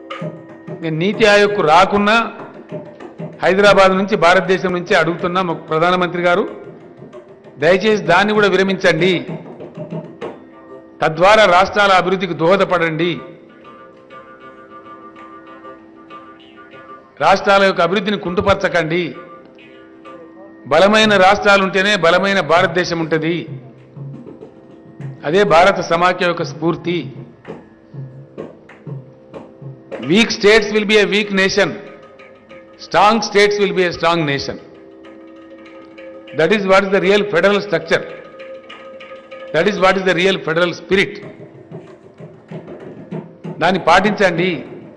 నేను నీతి ఆయోగ్కు రాకున్నా హైదరాబాద్ నుంచి భారతదేశం నుంచి అడుగుతున్నా మా ప్రధానమంత్రి గారు దయచేసి దాన్ని కూడా విరమించండి తద్వారా రాష్ట్రాల అభివృద్ధికి దోహదపడండి రాష్ట్రాల యొక్క అభివృద్ధిని కుంటుపరచకండి బలమైన రాష్ట్రాలు ఉంటేనే బలమైన భారతదేశం ఉంటుంది అదే భారత సమాఖ్య యొక్క స్ఫూర్తి weak states will be a weak nation strong states will be a strong nation that is what is the real federal structure that is what is the real federal spirit దాన్ని పాటించండి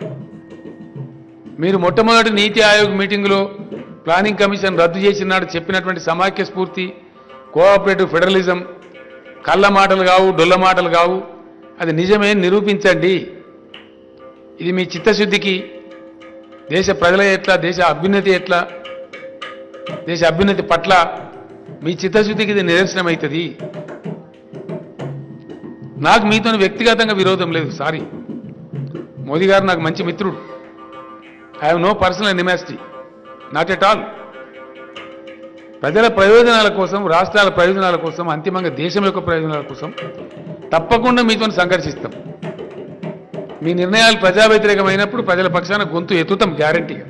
మీరు మొట్టమొదటి నీతి ఆయోగ్ మీటింగులో ప్లానింగ్ కమిషన్ రద్దు చేసినాడు చెప్పినటువంటి సమాఖ్య స్ఫూర్తి కోఆపరేటివ్ ఫెడరలిజం కళ్ళ మాటలు కావు డొల్ల మాటలు కావు అది నిజమే నిరూపించండి ఇది మీ చిత్తశుద్ధికి దేశ ప్రజల ఎట్లా దేశ అభ్యున్నతి ఎట్లా దేశ అభ్యున్నతి పట్ల మీ చిత్తశుద్ధికి ఇది నిదర్శనం అవుతుంది నాకు మీతో వ్యక్తిగతంగా విరోధం లేదు సారీ మోదీ గారు నాకు మంచి మిత్రుడు I have no personal animosity not at all ప్రజల ప్రయోజనాల కోసం రాష్ట్రాల ప్రయోజనాల కోసం అంతిమంగా దేశం యొక్క ప్రయోజనాల కోసం తప్పకుండా మీతో సంఘర్షిస్తాం మీ నిర్ణయాలు ప్రజా వ్యతిరేకమైనప్పుడు ప్రజల పక్షాన గొంతు ఎత్తుతాం గ్యారంటీగా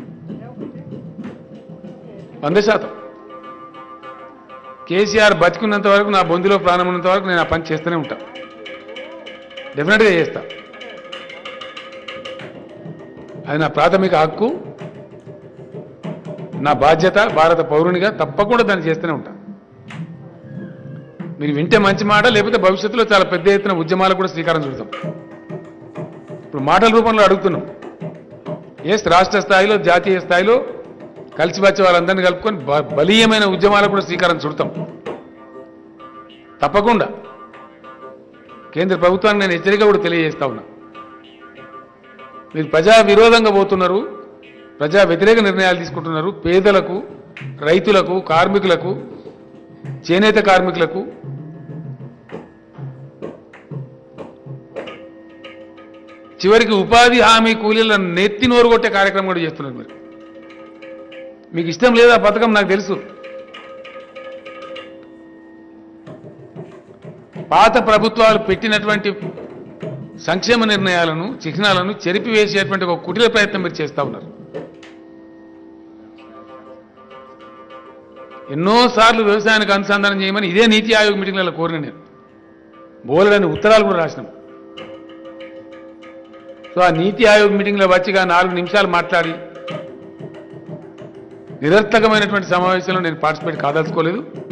వంద శాతం కేసీఆర్ బతికున్నంత వరకు నా బొందిలో ప్రాణం ఉన్నంత వరకు నేను ఆ పని చేస్తూనే ఉంటా డెఫినెట్గా చేస్తా అది నా ప్రాథమిక హక్కు నా బాధ్యత భారత పౌరునిగా తప్పకుండా దాన్ని చేస్తూనే ఉంటా మీరు వింటే మంచి మాట లేకపోతే భవిష్యత్తులో చాలా పెద్ద ఎత్తున ఉద్యమాలకు కూడా శ్రీకారం చుడతాం ఇప్పుడు మాటల రూపంలో అడుగుతున్నాం ఎస్ రాష్ట్ర స్థాయిలో జాతీయ స్థాయిలో కలిసి వచ్చే వాళ్ళందరినీ కలుపుకొని బ- బలీయమైన ఉద్యమాలకు కూడా శ్రీకారం చుడతాం తప్పకుండా కేంద్ర ప్రభుత్వానికి నేను హెచ్చరిక కూడా తెలియజేస్తా ఉన్నా మీరు ప్రజా విరోధంగా పోతున్నారు ప్రజా వ్యతిరేక నిర్ణయాలు తీసుకుంటున్నారు పేదలకు రైతులకు కార్మికులకు చేనేత కార్మికులకు చివరికి ఉపాధి హామీ కూలీల నెత్తి నోరు కొట్టే కార్యక్రమం కూడా చేస్తున్నారు మీరు మీకు ఇష్టం లేదా ఆ పథకం నాకు తెలుసు పాత ప్రభుత్వాలు పెట్టినటువంటి సంక్షేమ నిర్ణయాలను చిహ్నాలను చెరిపివేసేటువంటి ఒక కుటిల ప్రయత్నం మీరు చేస్తా ఉన్నారు ఎన్నోసార్లు వ్యవసాయానికి అనుసంధానం చేయమని ఇదే నీతి ఆయోగ్ మీటింగ్లలో కోరిన నేను బోలెడని ఉత్తరాలు కూడా రాసినాం సో ఆ నీతి ఆయోగ్ మీటింగ్లో వచ్చిగా నాలుగు నిమిషాలు మాట్లాడి నిరర్థకమైనటువంటి సమావేశంలో నేను పార్టిసిపేట్ కాదలుచుకోలేదు